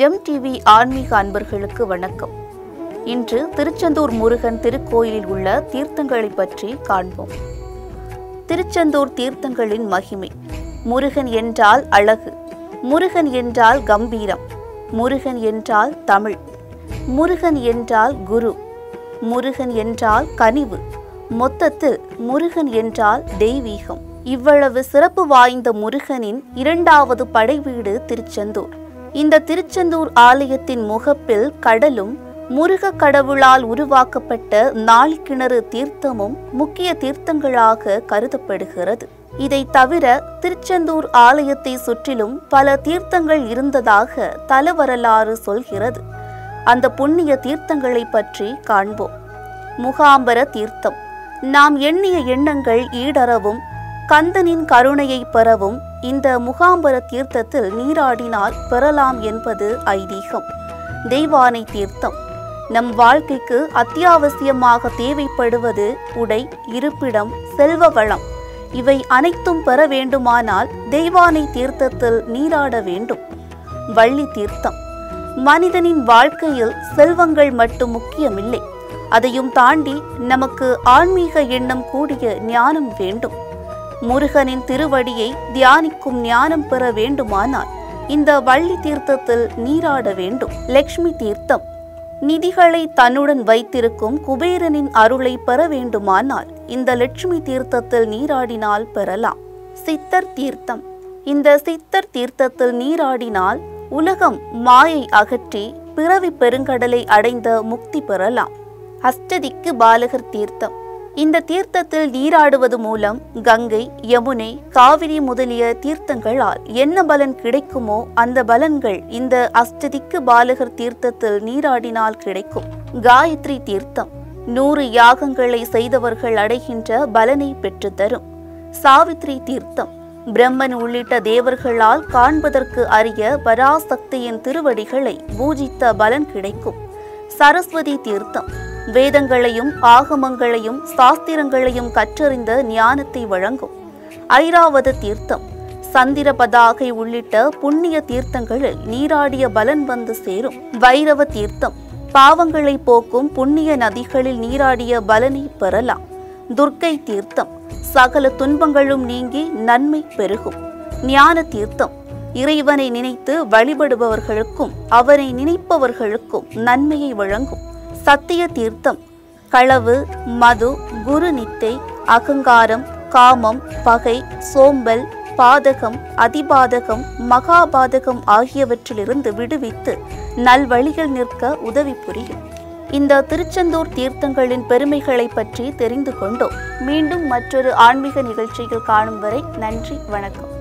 M TV ஆன்மீக அன்பர்களுக்கு வணக்கம் இன்று திருச்செந்தூர் முருகன் திருக்கோயிலில் உள்ள தீர்த்தங்களை பற்றி காண்போம் திருச்செந்தூர் தீர்த்தங்களின் மகிமை முருகன் என்றால் அழகு முருகன் என்றால் கம்பீரம் முருகன் என்றால் தமிழ் முருகன் என்றால் குரு முருகன் என்றால் கனிவு மொத்தத்தில் முருகன் என்றால் தெய்வீகம் இவ்வளவு சிறப்பு வாய்ந்த முருகனின் இரண்டாவது படைவீடு திருச்செந்தூர் இந்த திருச்செந்தூர் ஆலயத்தின் முகப்பில் கடலும் முருக கடவுளால் உருவாக்கப்பட்ட நாள்கிணறு தீர்த்தமும் முக்கிய தீர்த்தங்களாக கருதப்படுகிறது இதை தவிர திருச்செந்தூர் ஆலயத்தை சுற்றிலும் பல தீர்த்தங்கள் இருந்ததாக தலவரலாறு சொல்கிறது அந்த புண்ணிய தீர்த்தங்களை பற்றி காண்போம் முகாம்பர தீர்த்தம் நாம் எண்ணிய எண்ணங்கள் ஈடறவும் கந்தனின் கருணையை பெறவும் இந்த முகாம்பர தீர்த்தத்தில் நீராடினால் பெறலாம் என்பது ஐதீகம் தெய்வானை தீர்த்தம் நம் வாழ்க்கைக்கு அத்தியாவசியமாக தேவைப்படுவது உடை இருப்பிடம் செல்வ வளம் இவை அனைத்தும் பெற வேண்டுமானால் தெய்வானை தீர்த்தத்தில் நீராட வேண்டும் வள்ளி தீர்த்தம் மனிதனின் வாழ்க்கையில் செல்வங்கள் மட்டும் முக்கியமில்லை அதையும் தாண்டி நமக்கு ஆன்மீக எண்ணம் கூடிய ஞானம் வேண்டும் முருகனின் திருவடியை தியானிக்கும் ஞானம் பெற வேண்டுமானால் இந்த வள்ளி தீர்த்தத்தில் நீராட வேண்டும் லக்ஷ்மி தீர்த்தம் நிதிகளை தன்னுடன் வைத்திருக்கும் குபேரனின் அருளை பெற வேண்டுமானால் இந்த லட்சுமி தீர்த்தத்தில் நீராடினால் பெறலாம் சித்தர் தீர்த்தம் இந்த சித்தர் தீர்த்தத்தில் நீராடினால் உலகம் மாயை அகற்றி பிறவி பெருங்கடலை அடைந்த முக்தி பெறலாம் அஷ்டதிக்கு பாலகர் தீர்த்தம் இந்த தீர்த்தத்தில் நீராடுவது மூலம் கங்கை யமுனை காவிரி முதலிய தீர்த்தங்களால் என்ன பலன் கிடைக்குமோ அந்த பலன்கள் இந்த அஷ்டதிக்கு பாலகர் தீர்த்தத்தில் நீராடினால் கிடைக்கும் காயத்ரி தீர்த்தம் நூறு யாகங்களை செய்தவர்கள் அடைகின்ற பலனை பெற்றுத்தரும் சாவித்ரி தீர்த்தம் பிரம்மன் உள்ளிட்ட தேவர்களால் காண்பதற்கு அரிய பராசக்தியின் திருவடிகளை பூஜித்த பலன் கிடைக்கும் சரஸ்வதி தீர்த்தம் வேதங்களையும் ஆகமங்களையும் சாஸ்திரங்களையும் கற்றறிந்த ஞானத்தை வழங்கும் ஐராவத தீர்த்தம் சந்திர பதாகை உள்ளிட்ட புண்ணிய தீர்த்தங்களில் நீராடிய பலன் வந்து சேரும் வைரவ தீர்த்தம் பாவங்களை போக்கும் புண்ணிய நதிகளில் நீராடிய பலனை பெறலாம் துர்க்கை தீர்த்தம் சகல துன்பங்களும் நீங்கி நன்மை பெருகும் ஞான தீர்த்தம் இறைவனை நினைத்து வழிபடுபவர்களுக்கும் அவரை நினைப்பவர்களுக்கும் நன்மையை வழங்கும் சத்திய தீர்த்தம் களவு மது குரு நித்தை அகங்காரம் காமம் பகை சோம்பல் பாதகம் அதிபாதகம் மகாபாதகம் ஆகியவற்றிலிருந்து விடுவித்து நல்வழிகள் நிற்க உதவி புரியும் இந்த திருச்செந்தூர் தீர்த்தங்களின் பெருமைகளை பற்றி தெரிந்து கொண்டோம் மீண்டும் மற்றொரு ஆன்மீக நிகழ்ச்சியில் காணும் வரை நன்றி வணக்கம்